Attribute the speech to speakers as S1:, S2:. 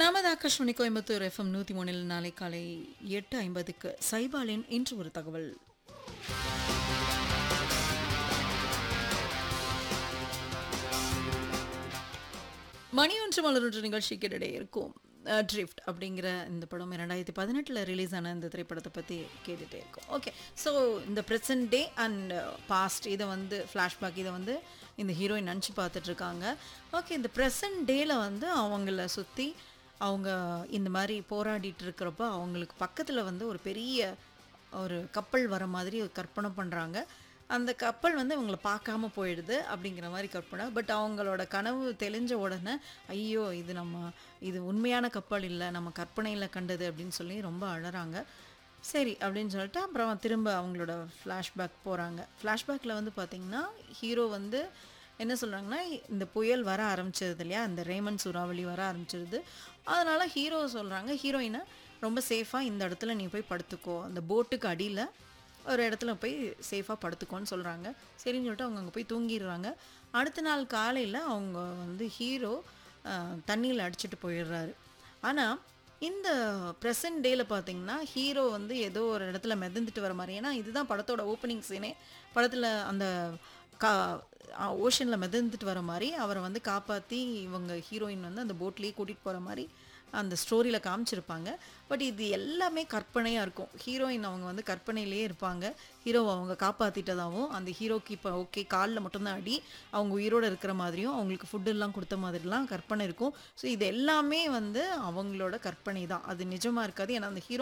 S1: நமது ஆகாஷ்வாணி கோயம்புத்தூர் எஃப்எம் நூற்றி மூணில் நாளை காலை எட்டு ஐம்பதுக்கு சைபாலின் இன்று ஒரு தகவல் மணி ஒன்று மலரொன்று நிகழ்ச்சிக்கிடையே இருக்கும் ட்ரிஃப்ட் அப்படிங்கிற இந்த படம் இரண்டாயிரத்தி பதினெட்டில் ரிலீஸ் ஆன இந்த திரைப்படத்தை பற்றி கேட்டுகிட்டே இருக்கோம் ஓகே ஸோ இந்த ப்ரெசன்ட் டே அண்ட் பாஸ்ட் இதை வந்து ஃப்ளாஷ்பேக் இதை வந்து இந்த ஹீரோயின் நினச்சி பார்த்துட்ருக்காங்க ஓகே இந்த ப்ரெசன்ட் டேயில் வந்து அவங்கள சுற்றி அவங்க இந்த மாதிரி போராடிட்டு இருக்கிறப்ப அவங்களுக்கு பக்கத்தில் வந்து ஒரு பெரிய ஒரு கப்பல் வர மாதிரி ஒரு கற்பனை பண்ணுறாங்க அந்த கப்பல் வந்து அவங்கள பார்க்காம போயிடுது அப்படிங்கிற மாதிரி கற்பனை பட் அவங்களோட கனவு தெளிஞ்ச உடனே ஐயோ இது நம்ம இது உண்மையான கப்பல் இல்லை நம்ம கற்பனையில் கண்டது அப்படின்னு சொல்லி ரொம்ப அழறாங்க சரி அப்படின்னு சொல்லிட்டு அப்புறம் திரும்ப அவங்களோட ஃப்ளாஷ்பேக் போகிறாங்க ஃப்ளாஷ்பேக்கில் வந்து பார்த்திங்கன்னா ஹீரோ வந்து என்ன சொல்கிறாங்கன்னா இந்த புயல் வர ஆரம்பிச்சிருது இல்லையா இந்த ரேமன் சூறாவளி வர ஆரம்பிச்சிருது அதனால் ஹீரோ சொல்கிறாங்க ஹீரோயினை ரொம்ப சேஃபாக இந்த இடத்துல நீ போய் படுத்துக்கோ அந்த போட்டுக்கு அடியில் ஒரு இடத்துல போய் சேஃபாக படுத்துக்கோன்னு சொல்கிறாங்க சரின்னு சொல்லிட்டு அவங்க அங்கே போய் தூங்கிடுறாங்க அடுத்த நாள் காலையில் அவங்க வந்து ஹீரோ தண்ணியில் அடிச்சிட்டு போயிடுறாரு ஆனால் இந்த ப்ரெசன்ட் டேயில் பார்த்தீங்கன்னா ஹீரோ வந்து ஏதோ ஒரு இடத்துல மிதந்துட்டு வர மாதிரி ஏன்னா இதுதான் படத்தோட ஓப்பனிங் சீனே படத்தில் அந்த கா ஓஷனில் மிதந்துட்டு வர மாதிரி அவரை வந்து காப்பாற்றி இவங்க ஹீரோயின் வந்து அந்த போட்லேயே கூட்டிகிட்டு போகிற மாதிரி அந்த ஸ்டோரியில் காமிச்சிருப்பாங்க பட் இது எல்லாமே கற்பனையாக இருக்கும் ஹீரோயின் அவங்க வந்து கற்பனையிலேயே இருப்பாங்க ஹீரோவை அவங்க காப்பாற்றிட்டதாகவும் அந்த ஹீரோக்கு இப்போ ஓகே காலில் மட்டும்தான் அடி அவங்க உயிரோடு இருக்கிற மாதிரியும் அவங்களுக்கு ஃபுட்டெல்லாம் கொடுத்த மாதிரிலாம் கற்பனை இருக்கும் ஸோ இது எல்லாமே வந்து அவங்களோட கற்பனை தான் அது நிஜமாக இருக்காது ஏன்னா அந்த ஹீரோ